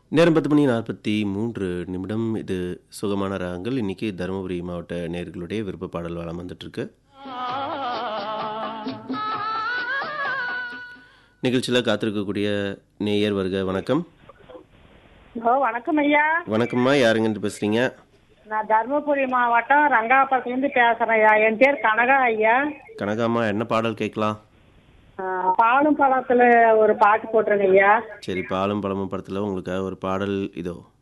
நேரம் பத்து மணி நாற்பத்தி மூன்று நிமிடம் இது சுகமான ராகங்கள் இன்னைக்கு தருமபுரி மாவட்ட நேர்களுடைய விருப்ப பாடல் வளம் வந்துட்டுருக்கு நிகழ்ச்சியில் காத்திருக்கக்கூடிய நேயர் வருக வணக்கம் ஹலோ வணக்கம் ஐயா வணக்கம்மா யாருங்கன்ட்டு பேசுகிறீங்க நான் தருமபுரி மாவட்டம் ரங்காபுரத்துலேருந்து பேசுகிறேன் ஐயா என் பேர் கனகா ஐயா கனகாம்மா என்ன பாடல் கேட்கலாம் ஆ, பாலும் பழத்தில் ஒரு பாட்டு போட்டிருங்க ஐயா சரி பாலும் பழமும் படத்தில் உங்களுக்காக ஒரு பாடல் இதோ